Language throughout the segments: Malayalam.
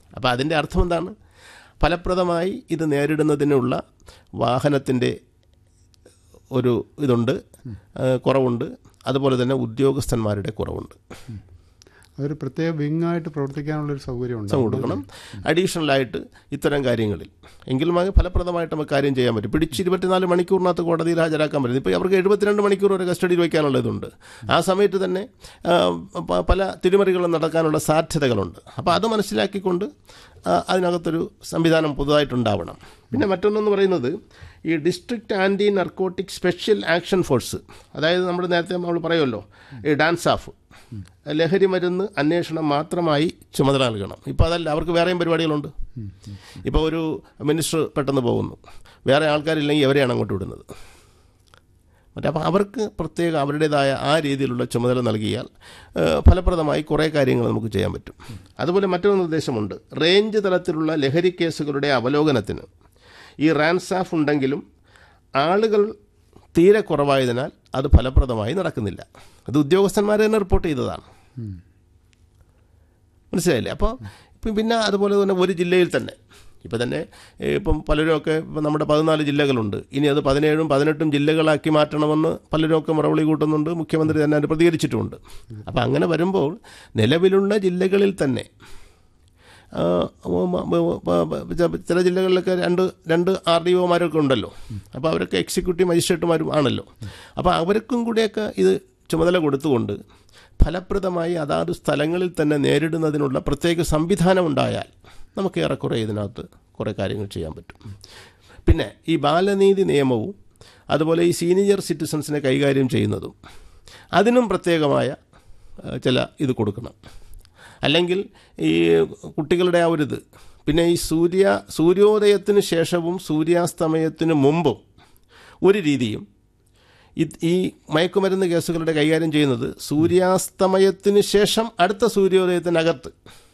അപ്പോൾ അതിൻ്റെ അർത്ഥം എന്താണ് ഫലപ്രദമായി ഇത് നേരിടുന്നതിനുള്ള വാഹനത്തിൻ്റെ ഒരു ഇതുണ്ട് ആ, കുറവുണ്ട് അതുപോലെ തന്നെ ഉദ്യോഗസ്ഥന്മാരുടെ കുറവുണ്ട് അതൊരു പ്രത്യേക വിങ് ആയിട്ട് പ്രവർത്തിക്കാനുള്ളൊരു സൗകര്യം ദിവസം ഉണ്ട് കൊടുക്കണം അഡീഷണൽ ആയിട്ട് ഇത്തരം കാര്യങ്ങളിൽ എങ്കിലും അത് ഫലപ്രദമായിട്ട് നമുക്ക് കാര്യം ചെയ്യാൻ പറ്റും പിടിച്ച് ഇരുപത്തിനാല് മണിക്കൂറിനകത്ത് കോടതിയിൽ ഹാജരാക്കാൻ പറ്റും ഇപ്പോൾ അവർക്ക് എഴുപത്തിരണ്ട് മണിക്കൂർ വരെ കസ്റ്റഡിയിൽ വയ്ക്കാനുള്ള ഇതുണ്ട് ആ സമയത്ത് തന്നെ ആ, പ- പല തിരിമറികളും നടക്കാനുള്ള സാധ്യതകളുണ്ട് അപ്പോൾ അത് മനസ്സിലാക്കിക്കൊണ്ട് ആ, അതിനകത്തൊരു സംവിധാനം പുതുതായിട്ടുണ്ടാവണം പിന്നെ മറ്റൊന്നെന്ന് പറയുന്നത് ഈ district anti narcotic special action force അതായത് നമ്മൾ നേരത്തെ നമ്മൾ പറയുമല്ലോ ഈ ഡാൻസ് ഓഫ് ലഹരി മരുന്ന് അന്വേഷണം മാത്രമായി ചുമതല നൽകണം ഇപ്പോൾ അതല്ല അവർക്ക് വേറെയും പരിപാടികളുണ്ട് ഇപ്പോൾ ഒരു മിനിസ്റ്റർ പെട്ടെന്ന് പോകുന്നു വേറെ ആൾക്കാരില്ലെങ്കിൽ എവരെയാണ് അങ്ങോട്ട് വിടുന്നത് മറ്റേ അപ്പോൾ അവർക്ക് പ്രത്യേക അവരുടേതായ ആ രീതിയിലുള്ള ചുമതല നൽകിയാൽ ഏഹ്, ഫലപ്രദമായി കുറേ കാര്യങ്ങൾ നമുക്ക് ചെയ്യാൻ പറ്റും അതുപോലെ മറ്റൊരു നിർദ്ദേശമുണ്ട് റേഞ്ച് തലത്തിലുള്ള ലഹരി കേസുകളുടെ അവലോകനത്തിന് ഈ റാൻസാഫ് ഉണ്ടെങ്കിലും ആളുകൾ തീരെ കുറവായതിനാൽ അത് ഫലപ്രദമായി നടക്കുന്നില്ല അത് ഉദ്യോഗസ്ഥന്മാർ തന്നെ റിപ്പോർട്ട് ചെയ്തതാണ് മനസ്സിലായില്ലേ അപ്പോൾ ഇപ്പം പിന്നെ അതുപോലെ തന്നെ ഒരു ജില്ലയിൽ തന്നെ ഇപ്പം തന്നെ ഏഹ്, ഇപ്പം പലരുമൊക്കെ ഇപ്പം നമ്മുടെ പതിനാല് ജില്ലകളുണ്ട് ഇനി അത് പതിനേഴും പതിനെട്ടും ജില്ലകളാക്കി മാറ്റണമെന്ന് പലരുമൊക്കെ മുറവിളി കൂട്ടുന്നുണ്ട് മുഖ്യമന്ത്രി തന്നെ അത് പ്രതികരിച്ചിട്ടുമുണ്ട് അപ്പം അങ്ങനെ വരുമ്പോൾ നിലവിലുള്ള ജില്ലകളിൽ തന്നെ ആ, ഉം, ഉം, ഉം, ച- ചില ജില്ലകളിലൊക്കെ രണ്ട് രണ്ട് ആർ ഡി ഒമാരൊക്കെ ഉണ്ടല്ലോ അപ്പോൾ അവരൊക്കെ എക്സിക്യൂട്ടീവ് മജിസ്ട്രേറ്റുമാരും ആണല്ലോ അപ്പോൾ അവർക്കും കൂടിയൊക്കെ ഇത് ചുമതല കൊടുത്തുകൊണ്ട് ഫലപ്രദമായി അതാത് സ്ഥലങ്ങളിൽ തന്നെ നേരിടുന്നതിനുള്ള പ്രത്യേക സംവിധാനം ഉണ്ടായാൽ നമുക്ക് ഏറെക്കുറെ ഇതിനകത്ത് കുറേ കാര്യങ്ങൾ ചെയ്യാൻ പറ്റും പിന്നെ ഈ ബാലനീതി നിയമവും അതുപോലെ ഈ സീനിയർ സിറ്റിസൺസിനെ കൈകാര്യം ചെയ്യുന്നതും അതിനും പ്രത്യേകമായ ആ, ചില ഇത് കൊടുക്കണം അല്ലെങ്കിൽ ഈ കുട്ടികളുടെ ആ ഒരു ഇത് പിന്നെ ഈ സൂര്യ സൂര്യോദയത്തിന് ശേഷവും സൂര്യാസ്തമയത്തിന് മുമ്പും ഒരു രീതിയും ഇത് ഈ മയക്കുമരുന്ന് കേസുകളുടെ കൈകാര്യം ചെയ്യുന്നത് സൂര്യാസ്തമയത്തിന് ശേഷം അടുത്ത സൂര്യോദയത്തിനകത്ത്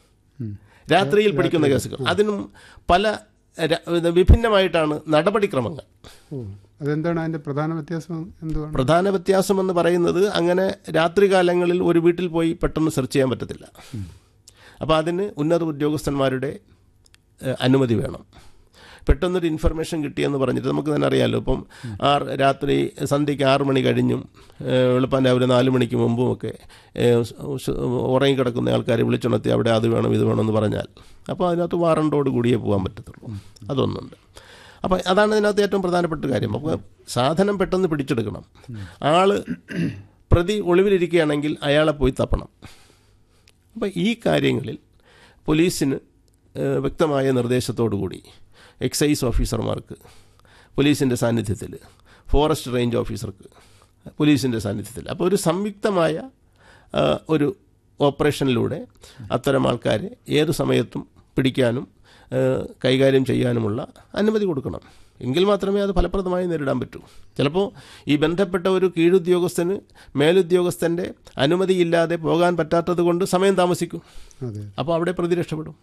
രാത്രിയിൽ പിടിക്കുന്ന കേസുകൾ അതിനും പല ര- ഇത് വിഭിന്നമായിട്ടാണ് നടപടിക്രമങ്ങൾ ഓ അതെന്താണ് അതിന്റെ പ്രധാന വ്യത്യാസം എന്തുവാണ് പ്രധാന വ്യത്യാസം എന്ന് പറയുന്നത് അങ്ങനെ രാത്രികാലങ്ങളിൽ ഒരു വീട്ടിൽ പോയി പെട്ടെന്ന് സെർച്ച് ചെയ്യാൻ പറ്റത്തില്ല അപ്പോൾ അതിന് ഉന്നത ഉദ്യോഗസ്ഥന്മാരുടെ ഏഹ്, അനുമതി വേണം പെട്ടെന്നൊരു ഇൻഫർമേഷൻ കിട്ടിയെന്ന് പറഞ്ഞിട്ട് നമുക്ക് തന്നെ അറിയാമല്ലോ ഇപ്പം ആറ് രാത്രി സന്ധ്യയ്ക്ക് ആറ് മണി കഴിഞ്ഞും ഏഹ്, വെളുപ്പാൻ രാവിലെ നാല് മണിക്ക് മുമ്പും ഒക്കെ ഏഹ്, സ് സ് ഉറങ്ങിക്കിടക്കുന്ന ആൾക്കാരെ വിളിച്ചുണർത്തി അവിടെ അത് വേണം ഇത് വേണമെന്ന് പറഞ്ഞാൽ അപ്പോൾ അതിനകത്ത് വാറണ്ടോട് കൂടിയേ പോകാൻ പറ്റത്തുള്ളൂ അതൊന്നുണ്ട് അപ്പോൾ അതാണ് ഇതിനകത്ത് ഏറ്റവും പ്രധാനപ്പെട്ട കാര്യം അപ്പോൾ സാധനം പെട്ടെന്ന് പിടിച്ചെടുക്കണം ആള് പ്രതി ഒളിവിലിരിക്കുകയാണെങ്കിൽ അയാളെ പോയി തപ്പണം അപ്പോൾ ഈ കാര്യങ്ങളിൽ പോലീസിന് ഏഹ്, വ്യക്തമായ നിർദ്ദേശത്തോടു കൂടി എക്സൈസ് ഓഫീസർമാർക്ക് പോലീസിൻ്റെ സാന്നിധ്യത്തിൽ ഫോറസ്റ്റ് റേഞ്ച് ഓഫീസർക്ക് പോലീസിൻ്റെ സാന്നിധ്യത്തിൽ അപ്പോൾ ഒരു സംയുക്തമായ ആ, ഒരു ഓപ്പറേഷനിലൂടെ അത്തരം ആൾക്കാരെ ഏത് സമയത്തും പിടിക്കാനും ആ, കൈകാര്യം ചെയ്യാനുമുള്ള അനുമതി കൊടുക്കണം എങ്കിൽ മാത്രമേ അത് ഫലപ്രദമായി നേരിടാൻ പറ്റൂ ചിലപ്പോൾ ഈ ബന്ധപ്പെട്ട ഒരു കീഴുദ്യോഗസ്ഥന് മേലുദ്യോഗസ്ഥൻ്റെ അനുമതിയില്ലാതെ പോകാൻ പറ്റാത്തത് കൊണ്ട് സമയം താമസിക്കും അതെ അപ്പോൾ അവിടെ പ്രതി രക്ഷപ്പെടും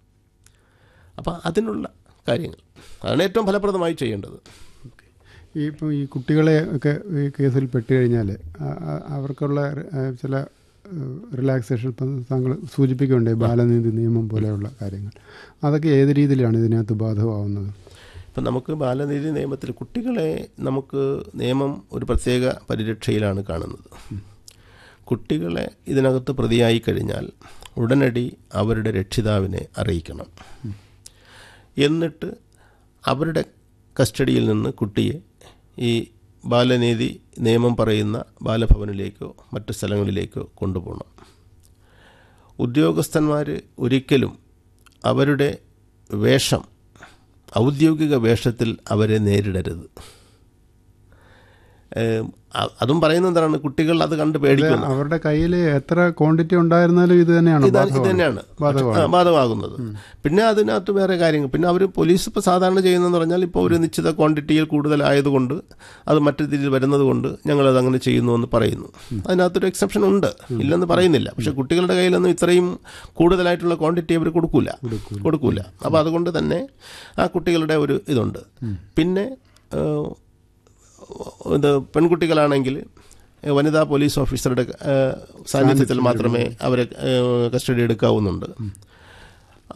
അപ്പോൾ അതിനുള്ള കാര്യങ്ങൾ അതാണ് ഏറ്റവും ഫലപ്രദമായി ചെയ്യേണ്ടത് ഈ ഇപ്പം ഈ കുട്ടികളെ ഒക്കെ ഈ കേസിൽ പെട്ട് കഴിഞ്ഞാൽ അവർക്കുള്ള ആ, ചില റിലാക്സേഷൻ ഇപ്പം താങ്കൾ സൂചിപ്പിക്കുകയുണ്ടായി ബാലനീതി നിയമം പോലെയുള്ള കാര്യങ്ങൾ അതൊക്കെ ഏത് രീതിയിലാണ് ഇതിനകത്ത് ബാധകമാവുന്നത് ഇപ്പം നമുക്ക് ബാലനീതി നിയമത്തിൽ കുട്ടികളെ നമുക്ക് നിയമം ഒരു പ്രത്യേക പരിരക്ഷയിലാണ് കാണുന്നത് കുട്ടികളെ ഇതിനകത്ത് പ്രതിയായി കഴിഞ്ഞാൽ ഉടനടി അവരുടെ രക്ഷിതാവിനെ അറിയിക്കണം എന്നിട്ട് അവരുടെ കസ്റ്റഡിയിൽ നിന്ന് കുട്ടിയെ ഈ ബാലനീതി നിയമം പറയുന്ന ബാലഭവനിലേക്കോ മറ്റു സ്ഥലങ്ങളിലേക്കോ കൊണ്ടുപോകണം ഉദ്യോഗസ്ഥന്മാർ ഒരിക്കലും അവരുടെ വേഷം ഔദ്യോഗിക വേഷത്തിൽ അവരെ നേരിടരുത് ഏം, അ- അതും പറയുന്നത് എന്താണ് കുട്ടികൾ അത് കണ്ട് പേടിക്കുന്നു അവരുടെ കയ്യിൽ എത്ര ക്വാണ്ടിറ്റി ഉണ്ടായിരുന്നാലും ഇത് തന്നെയാണ് ഇത് ഇത് ബാധകമാണ്. തന്നെയാണ് ബാധകമാണ്. ആ, ബാധകമാകുന്നത് പിന്നെ അതിനകത്ത് വേറെ കാര്യങ്ങൾ പിന്നെ അവർ പോലീസ് ഇപ്പോൾ സാധാരണ ചെയ്യുന്നതെന്ന് പറഞ്ഞാൽ ഇപ്പോൾ ഒരു നിശ്ചിത ക്വാണ്ടിറ്റിയിൽ കൂടുതലായതുകൊണ്ട് അത് മറ്റു രീതിയിൽ വരുന്നത് കൊണ്ട് ഞങ്ങളത് അങ്ങനെ ചെയ്യുന്നു എന്ന് പറയുന്നു അതിനകത്തൊരു എക്സെപ്ഷൻ ഉണ്ട് ഇല്ലെന്ന് പറയുന്നില്ല പക്ഷെ കുട്ടികളുടെ കയ്യിലൊന്നും ഇത്രയും കൂടുതലായിട്ടുള്ള ക്വാണ്ടിറ്റി അവർ കൊടുക്കൂല കൊടുക്കൂല അപ്പോൾ അതുകൊണ്ട് തന്നെ ആ കുട്ടികളുടെ ഒരു ഇതുണ്ട് പിന്നെ ഏഹ്, ഇത് പെൺകുട്ടികളാണെങ്കിൽ ഏഹ്, വനിതാ പോലീസ് ഓഫീസറുടെ ഏഹ്, സാന്നിധ്യത്തിൽ മാത്രമേ അവരെ ഏഹ്, കസ്റ്റഡി എടുക്കാവുന്നുണ്ട്